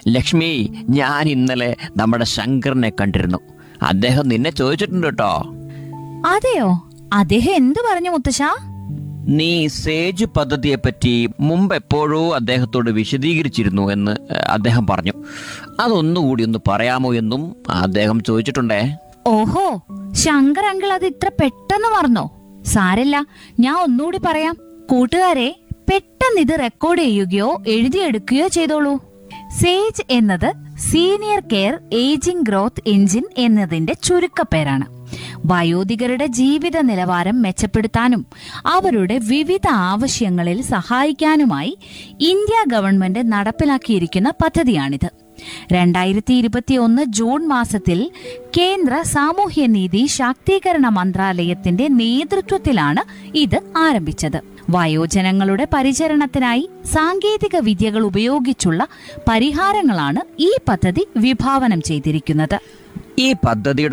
ലക്ഷ്മി ഞാൻ ഇന്നലെ നമ്മുടെ ശങ്കറിനെ കണ്ടിരുന്നു അദ്ദേഹം നിന്നെ ചോദിച്ചിട്ടുണ്ട് കേട്ടോ അതെയോ അദ്ദേഹം എന്തു പറഞ്ഞു മുത്തശ്ശ നീ സേജ് പദ്ധതിയെ പറ്റി മുമ്പ് എപ്പോഴോ അദ്ദേഹത്തോട് വിശദീകരിച്ചിരുന്നു എന്ന് ഏഹ്, അദ്ദേഹം പറഞ്ഞു അതൊന്നുകൂടി ഒന്ന് പറയാമോ എന്നും അദ്ദേഹം ചോദിച്ചിട്ടുണ്ടേ ഓഹോ ശങ്കർ അങ്കിൾ അത് ഇത്ര പെട്ടെന്ന് മറന്നോ സാരല്ല ഞാൻ ഒന്നുകൂടി പറയാം കൂട്ടുകാരെ പെട്ടെന്ന് ഇത് റെക്കോർഡ് ചെയ്യുകയോ എഴുതിയെടുക്കുകയോ ചെയ്തോളൂ സേജ് എന്നത് senior care ageing growth engine എന്നതിന്റെ ചുരുക്കപ്പേരാണ് വയോധികരുടെ ജീവിത നിലവാരം മെച്ചപ്പെടുത്താനും അവരുടെ വിവിധ ആവശ്യങ്ങളിൽ സഹായിക്കാനുമായി ഇന്ത്യ ഗവൺമെന്റ് നടപ്പിലാക്കിയിരിക്കുന്ന പദ്ധതിയാണിത് രണ്ടായിരത്തി ഇരുപത്തിയൊന്ന് ജൂൺ മാസത്തിൽ കേന്ദ്ര സാമൂഹ്യനീതി ശാക്തീകരണ മന്ത്രാലയത്തിന്റെ നേതൃത്വത്തിലാണ് ഇത് ആരംഭിച്ചത് വയോജനങ്ങളുടെ പരിചരണത്തിനായി സാങ്കേതിക വിദ്യകൾ ഉപയോഗിച്ചുള്ള പരിഹാരങ്ങളാണ് ഈ പദ്ധതി വിഭാവനം ചെയ്തിരിക്കുന്നത് ഈ പദ്ധതിയുടെ